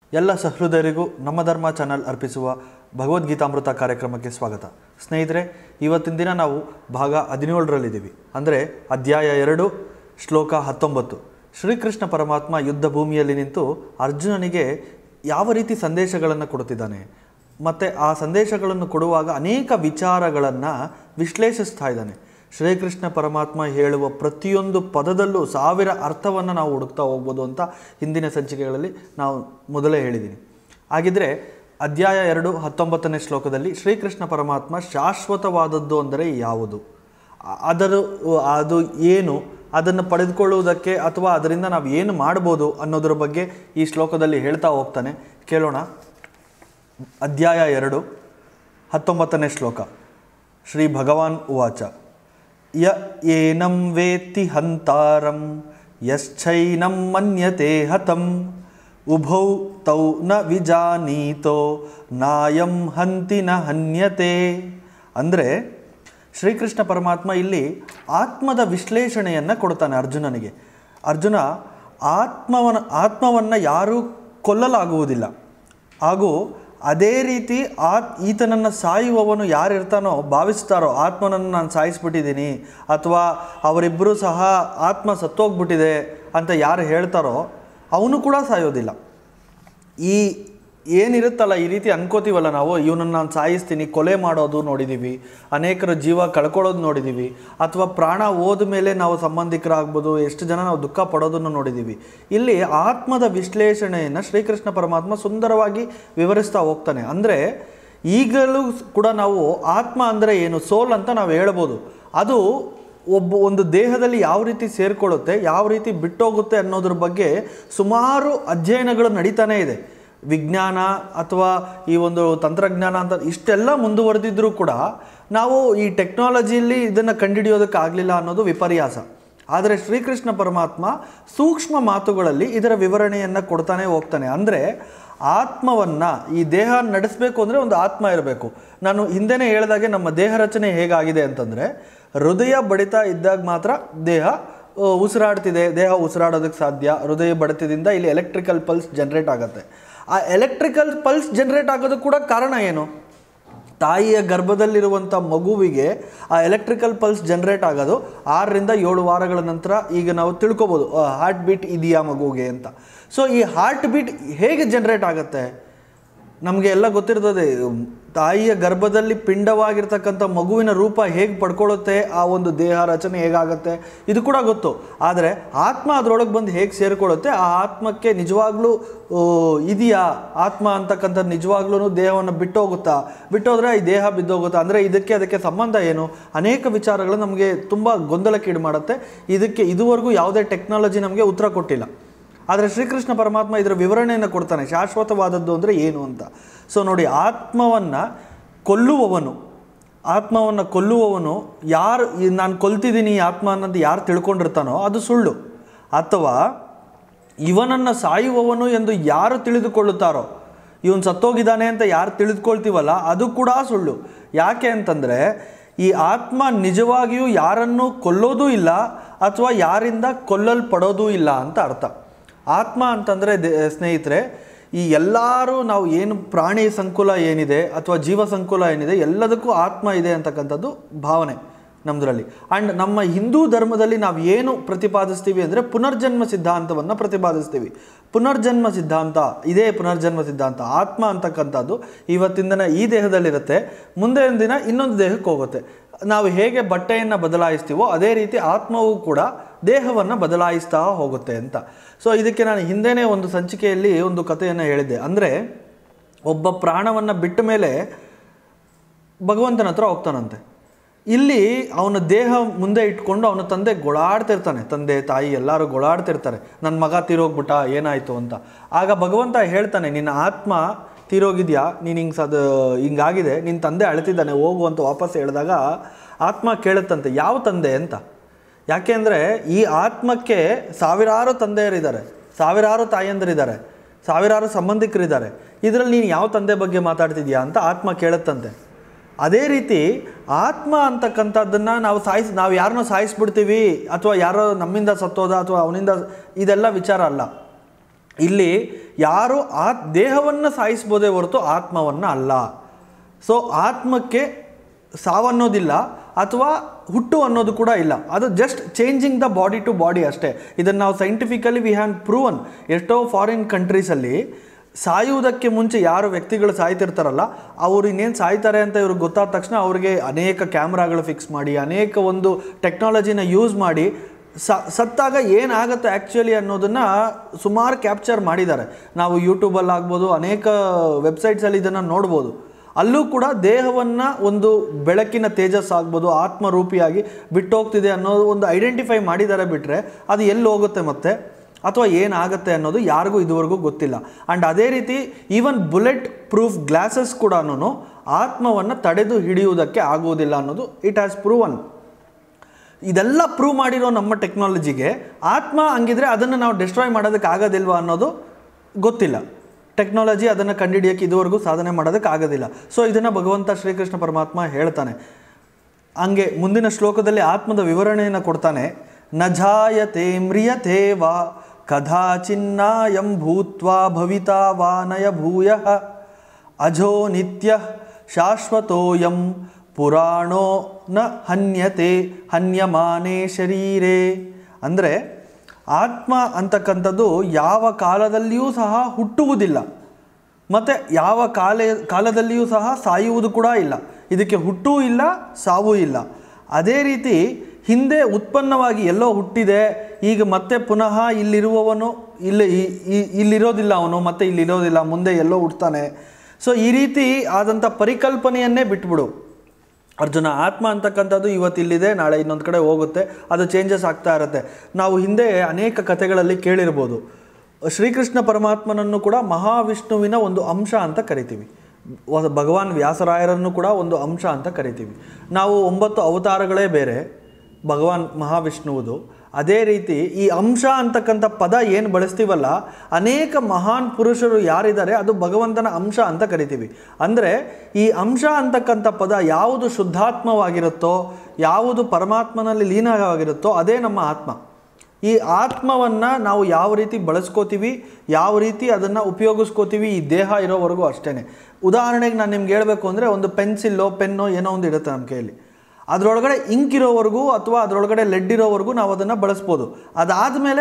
ಎಲ್ಲ ಸಹೃದಯರಿಗೂ ನಮ್ಮ ಧರ್ಮ ಚಾನಲ್ ಅರ್ಪಿಸುವ ಭಗವದ್ಗೀತಾಮೃತ ಕಾರ್ಯಕ್ರಮಕ್ಕೆ ಸ್ವಾಗತ ಸ್ನೇಹಿತರೆ ಇವತ್ತಿನ ದಿನ ನಾವು ಭಾಗ ಹದಿನೇಳರಲ್ಲಿದ್ದೀವಿ ಅಂದರೆ ಅಧ್ಯಾಯ ಎರಡು ಶ್ಲೋಕ ಹತ್ತೊಂಬತ್ತು ಶ್ರೀಕೃಷ್ಣ ಪರಮಾತ್ಮ ಯುದ್ಧ ಭೂಮಿಯಲ್ಲಿ ನಿಂತು ಅರ್ಜುನನಿಗೆ ಯಾವ ರೀತಿ ಸಂದೇಶಗಳನ್ನು ಕೊಡುತ್ತಿದ್ದಾನೆ ಮತ್ತು ಆ ಸಂದೇಶಗಳನ್ನು ಕೊಡುವಾಗ ಅನೇಕ ವಿಚಾರಗಳನ್ನು ವಿಶ್ಲೇಷಿಸ್ತಾ ಇದ್ದಾನೆ ಶ್ರೀಕೃಷ್ಣ ಪರಮಾತ್ಮ ಹೇಳುವ ಪ್ರತಿಯೊಂದು ಪದದಲ್ಲೂ ಸಾವಿರ ಅರ್ಥವನ್ನು ನಾವು ಹುಡುಕ್ತಾ ಹೋಗ್ಬೋದು ಅಂತ ಹಿಂದಿನ ಸಂಚಿಕೆಗಳಲ್ಲಿ ನಾವು ಮೊದಲೇ ಹೇಳಿದ್ದೀನಿ ಹಾಗಿದ್ರೆ ಅಧ್ಯಾಯ ಎರಡು ಹತ್ತೊಂಬತ್ತನೇ ಶ್ಲೋಕದಲ್ಲಿ ಶ್ರೀಕೃಷ್ಣ ಪರಮಾತ್ಮ ಶಾಶ್ವತವಾದದ್ದು ಅಂದರೆ ಯಾವುದು ಅ- ಅದರ ಅದು ಏನು ಅದನ್ನು ಪಡೆದುಕೊಳ್ಳುವುದಕ್ಕೆ ಅಥವಾ ಅದರಿಂದ ನಾವು ಏನು ಮಾಡ್ಬೋದು ಅನ್ನೋದ್ರ ಬಗ್ಗೆ ಈ ಶ್ಲೋಕದಲ್ಲಿ ಹೇಳ್ತಾ ಹೋಗ್ತಾನೆ ಕೇಳೋಣ ಅಧ್ಯಾಯ ಎರಡು ಹತ್ತೊಂಬತ್ತನೇ ಶ್ಲೋಕ ಶ್ರೀ ಭಗವಾನ್ ಉವಾಚ ಯ ಏನಂ ವೇತ್ತಿ ಹಂತಾರಂ ಯಶ್ಚೈನಂ ಮನ್ಯತೆ ಹತಂ ಉಭೌ ತೌ ನ ವಿಜಾನೀತೋ ನಾಯಂ ಹಂತಿ ನ ಹನ್ಯತೆ ಅಂದರೆ ಶ್ರೀಕೃಷ್ಣ ಪರಮಾತ್ಮ ಇಲ್ಲಿ ಆತ್ಮದ ವಿಶ್ಲೇಷಣೆಯನ್ನು ಕೊಡ್ತಾನೆ ಅರ್ಜುನನಿಗೆ ಅರ್ಜುನ ಆತ್ಮವನ ಆತ್ಮವನ್ನು ಯಾರೂ ಕೊಲ್ಲಲಾಗುವುದಿಲ್ಲ ಹಾಗೂ ಅದೇ ರೀತಿ ಆ ಈತನನ್ನು ಸಾಯುವವನು ಯಾರಿರ್ತಾನೋ ಭಾವಿಸ್ತಾರೋ ಆತ್ಮನನ್ನು ನಾನು ಸಾಯಿಸ್ಬಿಟ್ಟಿದ್ದೀನಿ ಅಥವಾ ಅವರಿಬ್ಬರೂ ಸಹ ಆತ್ಮ ಸತ್ತೋಗ್ಬಿಟ್ಟಿದೆ ಅಂತ ಯಾರು ಹೇಳ್ತಾರೋ ಅವನು ಕೂಡ ಸಾಯೋದಿಲ್ಲ ಈ ಏನಿರುತ್ತಲ್ಲ ಈ ರೀತಿ ಅನ್ಕೋತೀವಲ್ಲ ನಾವು ಇವನನ್ನು ನಾನು ಸಾಯಿಸ್ತೀನಿ ಕೊಲೆ ಮಾಡೋದು ನೋಡಿದ್ದೀವಿ ಅನೇಕರ ಜೀವ ಕಳ್ಕೊಳ್ಳೋದು ನೋಡಿದ್ದೀವಿ ಅಥವಾ ಪ್ರಾಣ ಹೋದ ಮೇಲೆ ನಾವು ಸಂಬಂಧಿಕರಾಗ್ಬೋದು ಎಷ್ಟು ಜನ ನಾವು ದುಃಖ ಪಡೋದನ್ನು ನೋಡಿದ್ದೀವಿ ಇಲ್ಲಿ ಆತ್ಮದ ವಿಶ್ಲೇಷಣೆಯನ್ನು ಶ್ರೀಕೃಷ್ಣ ಪರಮಾತ್ಮ ಸುಂದರವಾಗಿ ವಿವರಿಸ್ತಾ ಹೋಗ್ತಾನೆ ಅಂದರೆ ಈಗಲೂ ಕೂಡ ನಾವು ಆತ್ಮ ಅಂದರೆ ಏನು ಸೋಲ್ ಅಂತ ನಾವು ಹೇಳ್ಬೋದು ಅದು ಒಬ್ಬ ಒಂದು ದೇಹದಲ್ಲಿ ಯಾವ ರೀತಿ ಸೇರಿಕೊಳ್ಳುತ್ತೆ ಯಾವ ರೀತಿ ಬಿಟ್ಟೋಗುತ್ತೆ ಅನ್ನೋದ್ರ ಬಗ್ಗೆ ಸುಮಾರು ಅಧ್ಯಯನಗಳು ನಡೀತಾನೇ ಇದೆ ವಿಜ್ಞಾನ ಅಥವಾ ಈ ಒಂದು ತಂತ್ರಜ್ಞಾನ ಅಂತ ಇಷ್ಟೆಲ್ಲ ಮುಂದುವರೆದಿದ್ರೂ ಕೂಡ ನಾವು ಈ ಟೆಕ್ನಾಲಜಿಯಲ್ಲಿ ಇದನ್ನು ಕಂಡುಹಿಡಿಯೋದಕ್ಕಾಗಲಿಲ್ಲ ಅನ್ನೋದು ವಿಪರ್ಯಾಸ ಆದರೆ ಶ್ರೀಕೃಷ್ಣ ಪರಮಾತ್ಮ ಸೂಕ್ಷ್ಮ ಮಾತುಗಳಲ್ಲಿ ಇದರ ವಿವರಣೆಯನ್ನು ಕೊಡ್ತಾನೆ ಹೋಗ್ತಾನೆ ಅಂದರೆ ಆತ್ಮವನ್ನು ಈ ದೇಹ ನಡೆಸಬೇಕು ಅಂದರೆ ಒಂದು ಆತ್ಮ ಇರಬೇಕು ನಾನು ಹಿಂದೆನೇ ಹೇಳಿದಾಗೆ ನಮ್ಮ ದೇಹ ರಚನೆ ಹೇಗಾಗಿದೆ ಅಂತಂದರೆ ಹೃದಯ ಬಡಿತ ಇದ್ದಾಗ ಮಾತ್ರ ದೇಹ ಆ, ಉಸಿರಾಡ್ತಿದೆ ದೇಹ ಉಸಿರಾಡೋದಕ್ಕೆ ಸಾಧ್ಯ ಹೃದಯ ಬಡಿತದಿಂದ ಇಲ್ಲಿ ಎಲೆಕ್ಟ್ರಿಕಲ್ ಪಲ್ಸ್ ಜನ್ರೇಟ್ ಆಗುತ್ತೆ ಆ ಎಲೆಕ್ಟ್ರಿಕಲ್ ಪಲ್ಸ್ ಜನ್ರೇಟ್ ಆಗೋದಕ್ಕೆ ಕೂಡ ಕಾರಣ ಏನು ತಾಯಿಯ ಗರ್ಭದಲ್ಲಿರುವಂಥ ಮಗುವಿಗೆ ಆ ಎಲೆಕ್ಟ್ರಿಕಲ್ ಪಲ್ಸ್ ಜನ್ರೇಟ್ ಆಗೋದು ಆರರಿಂದ ಏಳು ವಾರಗಳ ನಂತರ ಈಗ ನಾವು ತಿಳ್ಕೊಬೋದು ಹಾರ್ಟ್ ಬೀಟ್ ಇದೆಯಾ ಮಗುಗೆ ಅಂತ ಸೊ ಈ ಹಾರ್ಟ್ ಬೀಟ್ ಹೇಗೆ ಜನ್ರೇಟ್ ಆಗುತ್ತೆ ನಮಗೆ ಎಲ್ಲ ಗೊತ್ತಿರ್ತದೆ ಉಮ್, ತಾಯಿಯ ಗರ್ಭದಲ್ಲಿ ಪಿಂಡವಾಗಿರ್ತಕ್ಕಂಥ ಮಗುವಿನ ರೂಪ ಹೇಗೆ ಪಡ್ಕೊಳ್ಳುತ್ತೆ ಆ ಒಂದು ದೇಹ ರಚನೆ ಹೇಗಾಗುತ್ತೆ ಇದು ಕೂಡ ಗೊತ್ತು ಆದರೆ ಆತ್ಮ ಅದರೊಳಗೆ ಬಂದು ಹೇಗೆ ಸೇರಿಕೊಳ್ಳುತ್ತೆ ಆ ಆತ್ಮಕ್ಕೆ ನಿಜವಾಗ್ಲೂ ಆ, ಇದೆಯಾ ಆತ್ಮ ಅಂತಕ್ಕಂಥದ್ದು ನಿಜವಾಗ್ಲೂ ದೇಹವನ್ನು ಬಿಟ್ಟೋಗುತ್ತಾ ಬಿಟ್ಟೋದ್ರೆ ಈ ದೇಹ ಬಿದ್ದೋಗುತ್ತಾ ಅಂದರೆ ಇದಕ್ಕೆ ಅದಕ್ಕೆ ಸಂಬಂಧ ಏನು ಅನೇಕ ವಿಚಾರಗಳು ನಮಗೆ ತುಂಬ ಗೊಂದಲಕ್ಕೀಡು ಮಾಡುತ್ತೆ ಇದಕ್ಕೆ ಇದುವರೆಗೂ ಯಾವುದೇ ಟೆಕ್ನಾಲಜಿ ನಮಗೆ ಉತ್ತರ ಕೊಟ್ಟಿಲ್ಲ ಆದರೆ ಶ್ರೀಕೃಷ್ಣ ಪರಮಾತ್ಮ ಇದರ ವಿವರಣೆಯನ್ನು ಕೊಡ್ತಾನೆ ಶಾಶ್ವತವಾದದ್ದು ಅಂದರೆ ಏನು ಅಂತ ಸೊ ನೋಡಿ ಆತ್ಮವನ್ನು ಕೊಲ್ಲುವವನು ಆತ್ಮವನ್ನು ಕೊಲ್ಲುವವನು ಯಾರು ಈ ನಾನು ಕೊಲ್ತಿದ್ದೀನಿ ಈ ಆತ್ಮ ಅನ್ನೋದು ಯಾರು ತಿಳ್ಕೊಂಡಿರ್ತಾನೋ ಅದು ಸುಳ್ಳು ಅಥವಾ ಇವನನ್ನು ಸಾಯುವವನು ಎಂದು ಯಾರು ತಿಳಿದುಕೊಳ್ಳುತ್ತಾರೋ ಇವನು ಸತ್ತೋಗಿದ್ದಾನೆ ಅಂತ ಯಾರು ತಿಳಿದುಕೊಳ್ತೀವಲ್ಲ ಅದು ಕೂಡ ಸುಳ್ಳು ಯಾಕೆ ಅಂತಂದರೆ ಈ ಆತ್ಮ ನಿಜವಾಗಿಯೂ ಯಾರನ್ನೂ ಕೊಲ್ಲೋದೂ ಇಲ್ಲ ಅಥವಾ ಯಾರಿಂದ ಕೊಲ್ಲಲ್ಪಡೋದೂ ಇಲ್ಲ ಅಂತ ಅರ್ಥ ಆತ್ಮ ಅಂತಂದರೆ ದೇ ಸ್ನೇಹಿತರೆ ಈ ಎಲ್ಲರೂ ನಾವು ಏನು ಪ್ರಾಣಿ ಸಂಕುಲ ಏನಿದೆ ಅಥವಾ ಜೀವ ಸಂಕುಲ ಏನಿದೆ ಎಲ್ಲದಕ್ಕೂ ಆತ್ಮ ಇದೆ ಅಂತಕ್ಕಂಥದ್ದು ಭಾವನೆ ನಮ್ಮದ್ರಲ್ಲಿ ಆ್ಯಂಡ್ ನಮ್ಮ ಹಿಂದೂ ಧರ್ಮದಲ್ಲಿ ನಾವು ಏನು ಪ್ರತಿಪಾದಿಸ್ತೀವಿ ಅಂದರೆ ಪುನರ್ಜನ್ಮ ಸಿದ್ಧಾಂತವನ್ನು ಪ್ರತಿಪಾದಿಸ್ತೀವಿ ಪುನರ್ಜನ್ಮ ಸಿದ್ಧಾಂತ ಇದೇ ಪುನರ್ಜನ್ಮ ಸಿದ್ಧಾಂತ ಆತ್ಮ ಅಂತಕ್ಕಂಥದ್ದು ಇವತ್ತಿನ ದಿನ ಈ ದೇಹದಲ್ಲಿರುತ್ತೆ ಮುಂದೆ ದಿನ ಇನ್ನೊಂದು ದೇಹಕ್ಕೆ ಹೋಗುತ್ತೆ ನಾವು ಹೇಗೆ ಬಟ್ಟೆಯನ್ನು ಬದಲಾಯಿಸ್ತೀವೋ ಅದೇ ರೀತಿ ಆತ್ಮವೂ ಕೂಡ ದೇಹವನ್ನು ಬದಲಾಯಿಸ್ತಾ ಹೋಗುತ್ತೆ ಅಂತ ಸೊ ಇದಕ್ಕೆ ನಾನು ಹಿಂದೆನೇ ಒಂದು ಸಂಚಿಕೆಯಲ್ಲಿ ಒಂದು ಕಥೆಯನ್ನು ಹೇಳಿದ್ದೆ ಅಂದರೆ ಒಬ್ಬ ಪ್ರಾಣವನ್ನು ಬಿಟ್ಟ ಮೇಲೆ ಭಗವಂತನ ಹತ್ರ ಹೋಗ್ತಾನಂತೆ ಇಲ್ಲಿ ಅವನ ದೇಹ ಮುಂದೆ ಇಟ್ಕೊಂಡು ಅವನ ತಂದೆ ಗೊಳಾಡ್ತಿರ್ತಾನೆ ತಂದೆ ತಾಯಿ ಎಲ್ಲರೂ ಗೊಳಾಡ್ತಿರ್ತಾರೆ ನನ್ನ ಮಗ ತೀರೋಗ್ಬಿಟ್ಟ ಏನಾಯಿತು ಅಂತ ಆಗ ಭಗವಂತ ಹೇಳ್ತಾನೆ ನಿನ್ನ ಆತ್ಮ ತೀರೋಗಿದ್ಯಾ ನೀನು ಹಿಂಗೆ ಸದ ಹಿಂಗಾಗಿದೆ ನಿನ್ನ ತಂದೆ ಅಳ್ತಿದ್ದಾನೆ ಹೋಗು ಅಂತ ವಾಪಸ್ ಹೇಳಿದಾಗ ಆತ್ಮ ಕೇಳುತ್ತಂತೆ ಯಾವ ತಂದೆ ಅಂತ ಯಾಕೆ ಅಂದರೆ ಈ ಆತ್ಮಕ್ಕೆ ಸಾವಿರಾರು ತಂದೆಯರಿದ್ದಾರೆ ಸಾವಿರಾರು ತಾಯಂದಿರಿದ್ದಾರೆ ಸಾವಿರಾರು ಸಂಬಂಧಿಕರಿದ್ದಾರೆ ಇದರಲ್ಲಿ ನೀನು ಯಾವ ತಂದೆ ಬಗ್ಗೆ ಮಾತಾಡ್ತಿದ್ಯಾ ಅಂತ ಆತ್ಮ ಕೇಳುತ್ತಂತೆ ಅದೇ ರೀತಿ ಆತ್ಮ ಅಂತಕ್ಕಂಥದ್ದನ್ನು ನಾವು ಸಾಯಿಸ್ ನಾವು ಯಾರನ್ನೋ ಸಾಯಿಸ್ಬಿಡ್ತೀವಿ ಅಥವಾ ಯಾರೋ ನಮ್ಮಿಂದ ಸತ್ತೋದ ಅಥವಾ ಅವನಿಂದ ಇದೆಲ್ಲ ವಿಚಾರ ಅಲ್ಲ ಇಲ್ಲಿ ಯಾರು ಆ ದೇಹವನ್ನು ಸಾಯಿಸ್ಬೋದೇ ಹೊರತು ಆತ್ಮವನ್ನು ಅಲ್ಲ ಸೊ ಆತ್ಮಕ್ಕೆ ಸಾವನ್ನೋದಿಲ್ಲ ಅಥವಾ ಹುಟ್ಟು ಅನ್ನೋದು ಕೂಡ ಇಲ್ಲ ಅದು just changing the body to body ಅಷ್ಟೇ ಇದನ್ನು ನಾವು ಸೈಂಟಿಫಿಕಲಿ ವಿ ಹ್ಯಾನ್ ಪ್ರೂವನ್ ಎಷ್ಟೋ ಫಾರಿನ್ ಕಂಟ್ರೀಸಲ್ಲಿ ಸಾಯುವುದಕ್ಕೆ ಮುಂಚೆ ಯಾರು ವ್ಯಕ್ತಿಗಳು ಸಾಯ್ತಿರ್ತಾರಲ್ಲ ಅವರು ಇನ್ನೇನು ಸಾಯ್ತಾರೆ ಅಂತ ಇವ್ರಿಗೆ ಗೊತ್ತಾದ ತಕ್ಷಣ ಅವ್ರಿಗೆ ಅನೇಕ ಕ್ಯಾಮ್ರಾಗಳು ಫಿಕ್ಸ್ ಮಾಡಿ ಅನೇಕ ಒಂದು ಟೆಕ್ನಾಲಜಿನ ಯೂಸ್ ಮಾಡಿ ಸ ಸತ್ತಾಗ ಏನಾಗುತ್ತೆ ಆ್ಯಕ್ಚುಲಿ ಅನ್ನೋದನ್ನು ಸುಮಾರು ಕ್ಯಾಪ್ಚರ್ ಮಾಡಿದ್ದಾರೆ ನಾವು ಯೂಟ್ಯೂಬಲ್ಲಿ ಆಗ್ಬೋದು ಅನೇಕ ವೆಬ್ಸೈಟ್ಸಲ್ಲಿ ಇದನ್ನು ನೋಡ್ಬೋದು ಅಲ್ಲೂ ಕೂಡ ದೇಹವನ್ನು ಒಂದು ಬೆಳಕಿನ ತೇಜಸ್ ಆಗ್ಬೋದು ಆತ್ಮರೂಪಿಯಾಗಿ ಬಿಟ್ಟೋಗ್ತಿದೆ ಅನ್ನೋ ಒಂದು ಐಡೆಂಟಿಫೈ ಮಾಡಿದ್ದಾರೆ ಬಿಟ್ಟರೆ ಅದು ಎಲ್ಲಿ ಹೋಗುತ್ತೆ ಮತ್ತೆ ಅಥವಾ ಏನಾಗುತ್ತೆ ಅನ್ನೋದು ಯಾರಿಗೂ ಇದುವರೆಗೂ ಗೊತ್ತಿಲ್ಲ ಆ್ಯಂಡ್ ಅದೇ ರೀತಿ ಈವನ್ ಬುಲೆಟ್ ಪ್ರೂಫ್ ಗ್ಲಾಸಸ್ ಕೂಡ ಆತ್ಮವನ್ನು ತಡೆದು ಹಿಡಿಯುವುದಕ್ಕೆ ಆಗುವುದಿಲ್ಲ ಅನ್ನೋದು ಇಟ್ ಹ್ಯಾಸ್ ಪ್ರೂವನ್ ಇದೆಲ್ಲ ಪ್ರೂವ್ ಮಾಡಿರೋ ನಮ್ಮ ಟೆಕ್ನಾಲಜಿಗೆ ಆತ್ಮ ಹಂಗಿದ್ರೆ ಅದನ್ನು ನಾವು ಡಿಸ್ಟ್ರಾಯ್ ಮಾಡೋದಕ್ಕೆ ಆಗೋದಿಲ್ವಾ ಅನ್ನೋದು ಗೊತ್ತಿಲ್ಲ ಟೆಕ್ನಾಲಜಿ ಅದನ್ನು ಕಂಡುಹಿಡಿಯೋಕ್ಕೆ ಇದುವರೆಗೂ ಸಾಧನೆ ಮಾಡೋದಕ್ಕೆ ಆಗೋದಿಲ್ಲ ಸೊ ಇದನ್ನು ಭಗವಂತ ಶ್ರೀಕೃಷ್ಣ ಪರಮಾತ್ಮ ಹೇಳ್ತಾನೆ ಹಂಗೆ ಮುಂದಿನ ಶ್ಲೋಕದಲ್ಲಿ ಆತ್ಮದ ವಿವರಣೆಯನ್ನು ಕೊಡ್ತಾನೆ ನಜಾಯತೆ ಮ್ರಿಯತೆ ವಾ ಕದಾಚಿನ್ನಾಯಂ ಭೂತ್ವಾ ಭವಿತಾ ವಾ ನಯ ಭೂಯ ಅಜೋ ನಿತ್ಯ ಶಾಶ್ವತೋಯಂ ಪುರಾಣೋ ನ ಹನ್ಯತೆ ಹನ್ಯಮಾನೇ ಶರೀರೇ ಅಂದರೆ ಆತ್ಮ ಅಂತಕ್ಕಂಥದ್ದು ಯಾವ ಕಾಲದಲ್ಲಿಯೂ ಸಹ ಹುಟ್ಟುವುದಿಲ್ಲ ಮತ್ತು ಯಾವ ಕಾಲ ಕಾಲದಲ್ಲಿಯೂ ಸಹ ಸಾಯುವುದು ಕೂಡ ಇಲ್ಲ ಇದಕ್ಕೆ ಹುಟ್ಟೂ ಇಲ್ಲ ಸಾವೂ ಇಲ್ಲ ಅದೇ ರೀತಿ ಹಿಂದೆ ಉತ್ಪನ್ನವಾಗಿ ಎಲ್ಲೋ ಹುಟ್ಟಿದೆ ಈಗ ಮತ್ತೆ ಪುನಃ ಇಲ್ಲಿರುವವನು ಇಲ್ಲಿ ಈ- ಈ- ಇಲ್ಲಿರೋದಿಲ್ಲ ಅವನು ಮತ್ತೆ ಇಲ್ಲಿರೋದಿಲ್ಲ ಮುಂದೆ ಎಲ್ಲೋ ಹುಡ್ತಾನೆ ಸೊ ಈ ರೀತಿ ಆದಂಥ ಪರಿಕಲ್ಪನೆಯನ್ನೇ ಬಿಟ್ಬಿಡು ಅರ್ಜುನ ಆತ್ಮ ಅಂತಕ್ಕಂಥದ್ದು ಇವತ್ತು ಇಲ್ಲಿದೆ ನಾಳೆ ಇನ್ನೊಂದು ಕಡೆ ಹೋಗುತ್ತೆ ಅದು ಚೇಂಜಸ್ ಆಗ್ತಾ ಇರುತ್ತೆ ನಾವು ಹಿಂದೆ ಅನೇಕ ಕಥೆಗಳಲ್ಲಿ ಕೇಳಿರ್ಬೋದು ಶ್ರೀಕೃಷ್ಣ ಪರಮಾತ್ಮನನ್ನು ಕೂಡ ಮಹಾವಿಷ್ಣುವಿನ ಒಂದು ಅಂಶ ಅಂತ ಕರಿತೀವಿ ವ- ಭಗವಾನ್ ವ್ಯಾಸರಾಯರನ್ನು ಕೂಡ ಒಂದು ಅಂಶ ಅಂತ ಕರಿತೀವಿ ನಾವು ಒಂಬತ್ತು ಅವತಾರಗಳೇ ಬೇರೆ ಭಗವಾನ್ ಮಹಾವಿಷ್ಣುವುದು ಅದೇ ರೀತಿ ಈ ಅಂಶ ಅಂತಕ್ಕಂಥ ಪದ ಏನು ಬಳಸ್ತೀವಲ್ಲ ಅನೇಕ ಮಹಾನ್ ಪುರುಷರು ಯಾರಿದ್ದಾರೆ ಅದು ಭಗವಂತನ ಅಂಶ ಅಂತ ಕರಿತೀವಿ ಅಂದರೆ ಈ ಅಂಶ ಅಂತಕ್ಕಂಥ ಪದ ಯಾವುದು ಶುದ್ಧಾತ್ಮವಾಗಿರುತ್ತೋ ಯಾವುದು ಪರಮಾತ್ಮನಲ್ಲಿ ಲೀನವಾಗಿರುತ್ತೋ ಅದೇ ನಮ್ಮ ಆತ್ಮ ಈ ಆತ್ಮವನ್ನು ನಾವು ಯಾವ ರೀತಿ ಬಳಸ್ಕೋತೀವಿ ಯಾವ ರೀತಿ ಅದನ್ನು ಉಪಯೋಗಿಸ್ಕೋತೀವಿ ಈ ದೇಹ ಇರೋವರೆಗೂ ಅಷ್ಟೇ ಉದಾಹರಣೆಗೆ ನಾನು ನಿಮ್ಗೆ ಹೇಳಬೇಕು ಅಂದರೆ ಒಂದು ಪೆನ್ಸಿಲ್ಲೋ ಪೆನ್ನೋ ಏನೋ ಒಂದು ಇರುತ್ತೆ ನಮ್ಮ ಕೈಯಲ್ಲಿ ಅದರೊಳಗಡೆ ಇಂಕ್ ಇರೋವರೆಗೂ ಅಥವಾ ಅದರೊಳಗಡೆ ಲೆಡ್ ಇರೋವರೆಗೂ ನಾವು ಅದನ್ನು ಬಳಸ್ಬೋದು ಅದಾದಮೇಲೆ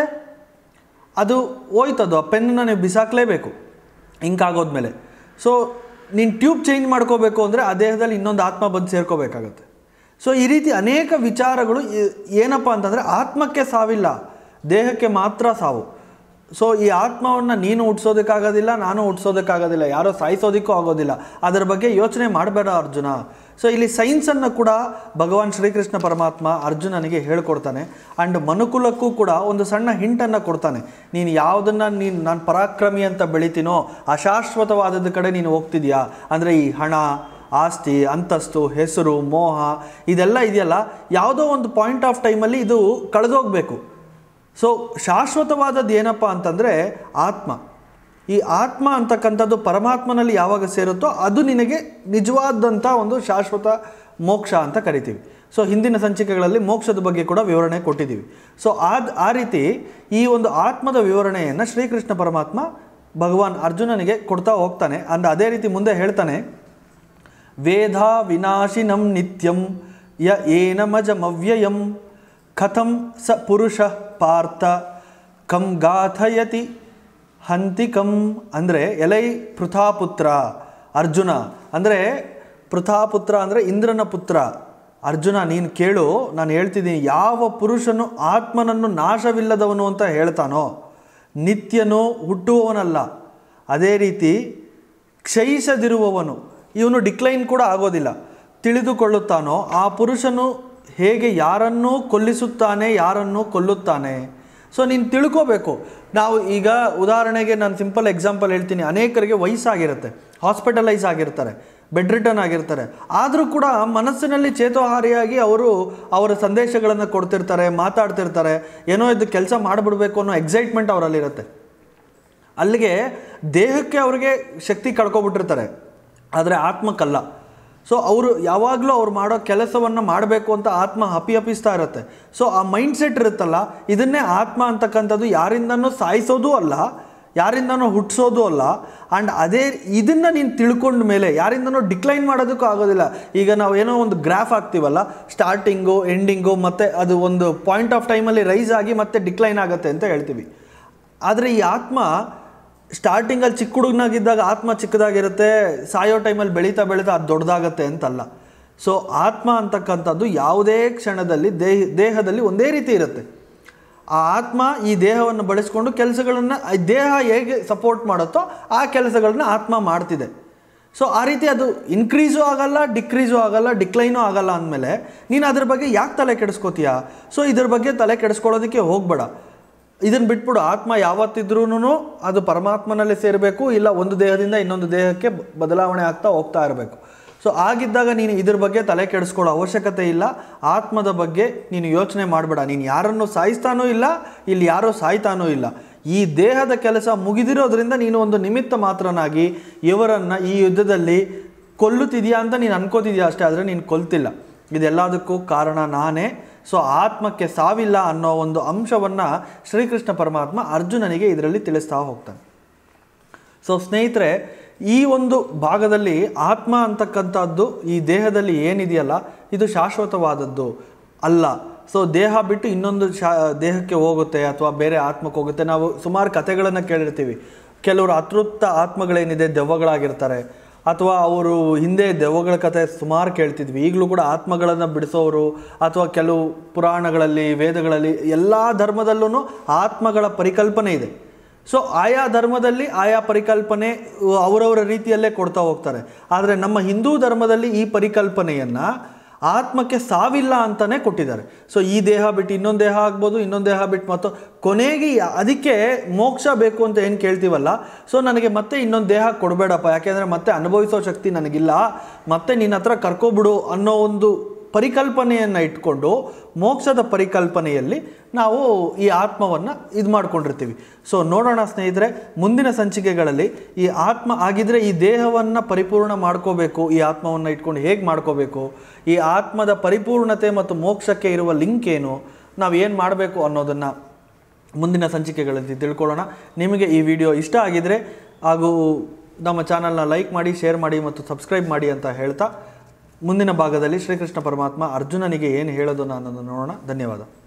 ಅದು ಹೋಯ್ತದು ಆ ಪೆನ್ನನ್ನು ನೀವು ಬಿಸಾಕಲೇಬೇಕು ಇಂಕ್ ಆಗೋದ್ಮೇಲೆ ಸೊ ನೀನು ಟ್ಯೂಬ್ ಚೇಂಜ್ ಮಾಡ್ಕೋಬೇಕು ಅಂದರೆ ಆ ದೇಹದಲ್ಲಿ ಇನ್ನೊಂದು ಆತ್ಮ ಬಂದು ಸೇರ್ಕೋಬೇಕಾಗತ್ತೆ ಸೊ ಈ ರೀತಿ ಅನೇಕ ವಿಚಾರಗಳು ಏ- ಏನಪ್ಪ ಅಂತಂದರೆ ಆತ್ಮಕ್ಕೆ ಸಾವಿಲ್ಲ ದೇಹಕ್ಕೆ ಮಾತ್ರ ಸಾವು ಸೊ ಈ ಆತ್ಮವನ್ನು ನೀನು ಹುಟ್ಸೋದಕ್ಕಾಗೋದಿಲ್ಲ ನಾನು ಹುಟ್ಸೋದಕ್ಕಾಗೋದಿಲ್ಲ ಯಾರೋ ಸಾಯಿಸೋದಕ್ಕೂ ಆಗೋದಿಲ್ಲ ಅದರ ಬಗ್ಗೆ ಯೋಚನೆ ಮಾಡಬೇಡ ಅರ್ಜುನ ಸೊ ಇಲ್ಲಿ ಸೈನ್ಸನ್ನು ಕೂಡ ಭಗವಾನ್ ಶ್ರೀಕೃಷ್ಣ ಪರಮಾತ್ಮ ಅರ್ಜುನನಿಗೆ ಹೇಳ್ಕೊಡ್ತಾನೆ ಆ್ಯಂಡ್ ಮನುಕುಲಕ್ಕೂ ಕೂಡ ಒಂದು ಸಣ್ಣ ಹಿಂಟನ್ನು ಕೊಡ್ತಾನೆ ನೀನು ಯಾವುದನ್ನು ನೀನು ನಾನು ಪರಾಕ್ರಮಿ ಅಂತ ಬೆಳಿತೀನೋ ಅಶಾಶ್ವತವಾದದ ಕಡೆ ನೀನು ಹೋಗ್ತಿದ್ಯಾ ಅಂದರೆ ಈ ಹಣ ಆಸ್ತಿ ಅಂತಸ್ತು ಹೆಸರು ಮೋಹ ಇದೆಲ್ಲ ಇದೆಯಲ್ಲ ಯಾವುದೋ ಒಂದು ಪಾಯಿಂಟ್ ಆಫ್ ಟೈಮಲ್ಲಿ ಇದು ಕಳೆದೋಗ್ಬೇಕು ಸೊ ಶಾಶ್ವತವಾದದ್ದು ಏನಪ್ಪ ಅಂತಂದರೆ ಆತ್ಮ ಈ ಆತ್ಮ ಅಂತಕ್ಕಂಥದ್ದು ಪರಮಾತ್ಮನಲ್ಲಿ ಯಾವಾಗ ಸೇರುತ್ತೋ ಅದು ನಿನಗೆ ನಿಜವಾದಂಥ ಒಂದು ಶಾಶ್ವತ ಮೋಕ್ಷ ಅಂತ ಕರಿತೀವಿ ಸೊ ಹಿಂದಿನ ಸಂಚಿಕೆಗಳಲ್ಲಿ ಮೋಕ್ಷದ ಬಗ್ಗೆ ಕೂಡ ವಿವರಣೆ ಕೊಟ್ಟಿದ್ದೀವಿ ಸೊ ಆದ್ ಆ ರೀತಿ ಈ ಒಂದು ಆತ್ಮದ ವಿವರಣೆಯನ್ನು ಶ್ರೀಕೃಷ್ಣ ಪರಮಾತ್ಮ ಭಗವಾನ್ ಅರ್ಜುನನಿಗೆ ಕೊಡ್ತಾ ಹೋಗ್ತಾನೆ ಅಂದ ಅದೇ ರೀತಿ ಮುಂದೆ ಹೇಳ್ತಾನೆ ವೇದ ವಿನಾಶಿನಂ ನಿತ್ಯಂ ಯ ಏನಮಜಮವ್ಯಯಂ ಕಥಂ ಸ ಪುರುಷ ಪಾರ್ಥ ಕಂ ಗಾಥಯತಿ ಹಂತಿಕಂ ಅಂದರೆ ಎಲೈ ಪೃಥಾಪುತ್ರ ಅರ್ಜುನ ಅಂದರೆ ಪೃಥಾಪುತ್ರ ಅಂದರೆ ಇಂದ್ರನ ಪುತ್ರ ಅರ್ಜುನ ನೀನು ಕೇಳು ನಾನು ಹೇಳ್ತಿದ್ದೀನಿ ಯಾವ ಪುರುಷನು ಆತ್ಮನನ್ನು ನಾಶವಿಲ್ಲದವನು ಅಂತ ಹೇಳ್ತಾನೋ ನಿತ್ಯನು ಹುಟ್ಟುವವನಲ್ಲ ಅದೇ ರೀತಿ ಕ್ಷಯಿಸದಿರುವವನು ಇವನು ಡಿಕ್ಲೈನ್ ಕೂಡ ಆಗೋದಿಲ್ಲ ತಿಳಿದುಕೊಳ್ಳುತ್ತಾನೋ ಆ ಪುರುಷನು ಹೇಗೆ ಯಾರನ್ನೂ ಕೊಲ್ಲಿಸುತ್ತಾನೆ ಯಾರನ್ನೂ ಕೊಲ್ಲುತ್ತಾನೆ ಸೊ ನೀನು ತಿಳ್ಕೋಬೇಕು ನಾವು ಈಗ ಉದಾಹರಣೆಗೆ ನಾನು ಸಿಂಪಲ್ ಎಕ್ಸಾಂಪಲ್ ಹೇಳ್ತೀನಿ ಅನೇಕರಿಗೆ ವಯಸ್ಸಾಗಿರುತ್ತೆ ಹಾಸ್ಪಿಟಲೈಸ್ ಆಗಿರ್ತಾರೆ ಬೆಡ್ ರಿಟರ್ನ್ ಆಗಿರ್ತಾರೆ ಆದರೂ ಕೂಡ ಮನಸ್ಸಿನಲ್ಲಿ ಚೇತೋಹಾರಿಯಾಗಿ ಅವರು ಅವರ ಸಂದೇಶಗಳನ್ನು ಕೊಡ್ತಿರ್ತಾರೆ ಮಾತಾಡ್ತಿರ್ತಾರೆ ಏನೋ ಇದು ಕೆಲಸ ಮಾಡಿಬಿಡ್ಬೇಕು ಅನ್ನೋ ಎಕ್ಸೈಟ್ಮೆಂಟ್ ಅವರಲ್ಲಿರುತ್ತೆ ಅಲ್ಲಿಗೆ ದೇಹಕ್ಕೆ ಅವ್ರಿಗೆ ಶಕ್ತಿ ಕಳ್ಕೊಬಿಟ್ಟಿರ್ತಾರೆ ಆದರೆ ಆತ್ಮಕ್ಕಲ್ಲ ಸೊ ಅವರು ಯಾವಾಗಲೂ ಅವ್ರು ಮಾಡೋ ಕೆಲಸವನ್ನು ಮಾಡಬೇಕು ಅಂತ ಆತ್ಮ ಹಪಿ ಹಪಿಸ್ತಾ ಇರುತ್ತೆ ಸೊ ಆ ಮೈಂಡ್ ಸೆಟ್ ಇರುತ್ತಲ್ಲ ಇದನ್ನೇ ಆತ್ಮ ಅಂತಕ್ಕಂಥದ್ದು ಯಾರಿಂದನೂ ಸಾಯಿಸೋದೂ ಅಲ್ಲ ಯಾರಿಂದನೋ ಹುಟ್ಟಿಸೋದು ಅಲ್ಲ ಆ್ಯಂಡ್ ಅದೇ ಇದನ್ನು ನೀನು ತಿಳ್ಕೊಂಡ ಮೇಲೆ ಯಾರಿಂದನೋ ಡಿಕ್ಲೈನ್ ಮಾಡೋದಕ್ಕೂ ಆಗೋದಿಲ್ಲ ಈಗ ನಾವು ಏನೋ ಒಂದು ಗ್ರಾಫ್ ಹಾಕ್ತೀವಲ್ಲ ಸ್ಟಾರ್ಟಿಂಗು ಎಂಡಿಂಗು ಮತ್ತು ಅದು ಒಂದು ಪಾಯಿಂಟ್ ಆಫ್ ಟೈಮಲ್ಲಿ ರೈಸ್ ಆಗಿ ಮತ್ತೆ ಡಿಕ್ಲೈನ್ ಆಗುತ್ತೆ ಅಂತ ಹೇಳ್ತೀವಿ ಆದರೆ ಈ ಆತ್ಮ ಸ್ಟಾರ್ಟಿಂಗಲ್ಲಿ ಚಿಕ್ಕ ಹುಡುಗನಾಗಿದ್ದಾಗ ಆತ್ಮ ಚಿಕ್ಕದಾಗಿರುತ್ತೆ ಸಾಯೋ ಟೈಮಲ್ಲಿ ಬೆಳೀತಾ ಬೆಳೀತಾ ಅದು ದೊಡ್ಡದಾಗತ್ತೆ ಅಂತಲ್ಲ ಸೊ ಆತ್ಮ ಅಂತಕ್ಕಂಥದ್ದು ಯಾವುದೇ ಕ್ಷಣದಲ್ಲಿ ದೇಹ ದೇಹದಲ್ಲಿ ಒಂದೇ ರೀತಿ ಇರುತ್ತೆ ಆ ಆತ್ಮ ಈ ದೇಹವನ್ನು ಬಳಸ್ಕೊಂಡು ಕೆಲಸಗಳನ್ನು ದೇಹ ಹೇಗೆ ಸಪೋರ್ಟ್ ಮಾಡುತ್ತೋ ಆ ಕೆಲಸಗಳನ್ನ ಆತ್ಮ ಮಾಡ್ತಿದೆ ಸೊ ಆ ರೀತಿ ಅದು ಇನ್ಕ್ರೀಸು ಆಗಲ್ಲ ಡಿಕ್ರೀಸು ಆಗಲ್ಲ ಡಿಕ್ಲೈನು ಆಗಲ್ಲ ಅಂದಮೇಲೆ ನೀನು ಅದ್ರ ಬಗ್ಗೆ ಯಾಕೆ ತಲೆ ಕೆಡಿಸ್ಕೋತೀಯ ಸೊ ಇದ್ರ ಬಗ್ಗೆ ತಲೆ ಕೆಡಿಸ್ಕೊಳ್ಳೋದಕ್ಕೆ ಹೋಗಬೇಡ ಇದನ್ನು ಬಿಟ್ಬಿಡು ಆತ್ಮ ಯಾವತ್ತಿದ್ರೂ ಅದು ಪರಮಾತ್ಮನಲ್ಲಿ ಸೇರಬೇಕು ಇಲ್ಲ ಒಂದು ದೇಹದಿಂದ ಇನ್ನೊಂದು ದೇಹಕ್ಕೆ ಬ- ಬದಲಾವಣೆ ಆಗ್ತಾ ಹೋಗ್ತಾ ಇರಬೇಕು ಸೊ ಆಗಿದ್ದಾಗ ನೀನು ಇದ್ರ ಬಗ್ಗೆ ತಲೆ ಕೆಡಿಸ್ಕೊಳ್ಳೋ ಅವಶ್ಯಕತೆ ಇಲ್ಲ ಆತ್ಮದ ಬಗ್ಗೆ ನೀನು ಯೋಚನೆ ಮಾಡಬೇಡ ನೀನು ಯಾರನ್ನು ಸಾಯಿಸ್ತಾನೂ ಇಲ್ಲ ಇಲ್ಲಿ ಯಾರೋ ಸಾಯ್ತಾನೂ ಇಲ್ಲ ಈ ದೇಹದ ಕೆಲಸ ಮುಗಿದಿರೋದ್ರಿಂದ ನೀನು ಒಂದು ನಿಮಿತ್ತ ಮಾತ್ರನಾಗಿ ಇವರನ್ನು ಈ ಯುದ್ಧದಲ್ಲಿ ಕೊಲ್ಲುತ್ತಿದೆಯಾ ಅಂತ ನೀನು ಅನ್ಕೋತಿದ್ಯಾ ಅಷ್ಟೇ ಆದರೆ ನೀನು ಕೊಲ್ತಿಲ್ಲ ಇದೆಲ್ಲದಕ್ಕೂ ಕಾರಣ ನಾನೇ ಸೊ ಆತ್ಮಕ್ಕೆ ಸಾವಿಲ್ಲ ಅನ್ನೋ ಒಂದು ಅಂಶವನ್ನು ಶ್ರೀಕೃಷ್ಣ ಪರಮಾತ್ಮ ಅರ್ಜುನನಿಗೆ ಇದರಲ್ಲಿ ತಿಳಿಸ್ತಾ ಹೋಗ್ತಾನೆ ಸೊ ಸ್ನೇಹಿತರೆ ಈ ಒಂದು ಭಾಗದಲ್ಲಿ ಆತ್ಮ ಅಂತಕ್ಕಂಥದ್ದು ಈ ದೇಹದಲ್ಲಿ ಏನಿದೆಯಲ್ಲ ಇದು ಶಾಶ್ವತವಾದದ್ದು ಅಲ್ಲ ಸೊ ದೇಹ ಬಿಟ್ಟು ಇನ್ನೊಂದು ಶಾ ದೇಹಕ್ಕೆ ಹೋಗುತ್ತೆ ಅಥವಾ ಬೇರೆ ಆತ್ಮಕ್ಕೆ ಹೋಗುತ್ತೆ ನಾವು ಸುಮಾರು ಕಥೆಗಳನ್ನು ಕೇಳಿರ್ತೀವಿ ಕೆಲವರು ಅತೃಪ್ತ ಆತ್ಮಗಳೇನಿದೆ ದೆವ್ವಗಳಾಗಿರ್ತಾರೆ ಅಥವಾ ಅವರು ಹಿಂದೆ ದೆವ್ವಗಳ ಕಥೆ ಸುಮಾರು ಕೇಳ್ತಿದ್ವಿ ಈಗಲೂ ಕೂಡ ಆತ್ಮಗಳನ್ನು ಬಿಡಿಸೋರು ಅಥವಾ ಕೆಲವು ಪುರಾಣಗಳಲ್ಲಿ ವೇದಗಳಲ್ಲಿ ಎಲ್ಲ ಧರ್ಮದಲ್ಲೂ ಆತ್ಮಗಳ ಪರಿಕಲ್ಪನೆ ಇದೆ ಸೊ ಆಯಾ ಧರ್ಮದಲ್ಲಿ ಆಯಾ ಪರಿಕಲ್ಪನೆ ಅಹ್, ಅವರವರ ರೀತಿಯಲ್ಲೇ ಕೊಡ್ತಾ ಹೋಗ್ತಾರೆ ಆದರೆ ನಮ್ಮ ಹಿಂದೂ ಧರ್ಮದಲ್ಲಿ ಈ ಪರಿಕಲ್ಪನೆಯನ್ನು ಆತ್ಮಕ್ಕೆ ಸಾವಿಲ್ಲ ಅಂತಲೇ ಕೊಟ್ಟಿದ್ದಾರೆ ಸೊ ಈ ದೇಹ ಬಿಟ್ಟು ಇನ್ನೊಂದು ದೇಹ ಆಗ್ಬೋದು ಇನ್ನೊಂದು ದೇಹ ಬಿಟ್ಟು ಮತ್ತು ಕೊನೆಗೆ ಯಾ- ಅದಕ್ಕೆ ಮೋಕ್ಷ ಬೇಕು ಅಂತ ಏನು ಕೇಳ್ತೀವಲ್ಲ ಸೊ ನನಗೆ ಮತ್ತೆ ಇನ್ನೊಂದು ದೇಹ ಕೊಡಬೇಡಪ್ಪ ಯಾಕೆಂದರೆ ಮತ್ತೆ ಅನುಭವಿಸೋ ಶಕ್ತಿ ನನಗಿಲ್ಲ ಮತ್ತೆ ನಿನ್ನ ಹತ್ರ ಕರ್ಕೊಬಿಡು ಅನ್ನೋ ಒಂದು ಪರಿಕಲ್ಪನೆಯನ್ನು ಇಟ್ಕೊಂಡು ಮೋಕ್ಷದ ಪರಿಕಲ್ಪನೆಯಲ್ಲಿ ನಾವು ಈ ಆತ್ಮವನ್ನು ಇದು ಮಾಡ್ಕೊಂಡಿರ್ತೀವಿ ಸೊ ನೋಡೋಣ ಸ್ನೇಹಿತರೆ ಮುಂದಿನ ಸಂಚಿಕೆಗಳಲ್ಲಿ ಈ ಆತ್ಮ ಆಗಿದ್ರೆ ಈ ದೇಹವನ್ನು ಪರಿಪೂರ್ಣ ಮಾಡ್ಕೋಬೇಕು ಈ ಆತ್ಮವನ್ನು ಇಟ್ಕೊಂಡು ಹೇಗೆ ಮಾಡ್ಕೋಬೇಕು ಈ ಆತ್ಮದ ಪರಿಪೂರ್ಣತೆ ಮತ್ತು ಮೋಕ್ಷಕ್ಕೆ ಇರುವ ಲಿಂಕ್ ಏನು ನಾವು ಏನು ಮಾಡಬೇಕು ಅನ್ನೋದನ್ನು ಮುಂದಿನ ಸಂಚಿಕೆಗಳಲ್ಲಿ ತಿಳ್ಕೊಳ್ಳೋಣ ನಿಮಗೆ ಈ ವಿಡಿಯೋ ಇಷ್ಟ ಆಗಿದರೆ ಹಾಗೂ ನಮ್ಮ ಚಾನಲ್ನ ಲೈಕ್ ಮಾಡಿ ಶೇರ್ ಮಾಡಿ ಮತ್ತು ಸಬ್ಸ್ಕ್ರೈಬ್ ಮಾಡಿ ಅಂತ ಹೇಳ್ತಾ ಮುಂದಿನ ಭಾಗದಲ್ಲಿ ಶ್ರೀಕೃಷ್ಣ ಪರಮಾತ್ಮ ಅರ್ಜುನನಿಗೆ ಏನು ಹೇಳೋದು ಅನ್ನೋದನ್ನು ನೋಡೋಣ ಧನ್ಯವಾದ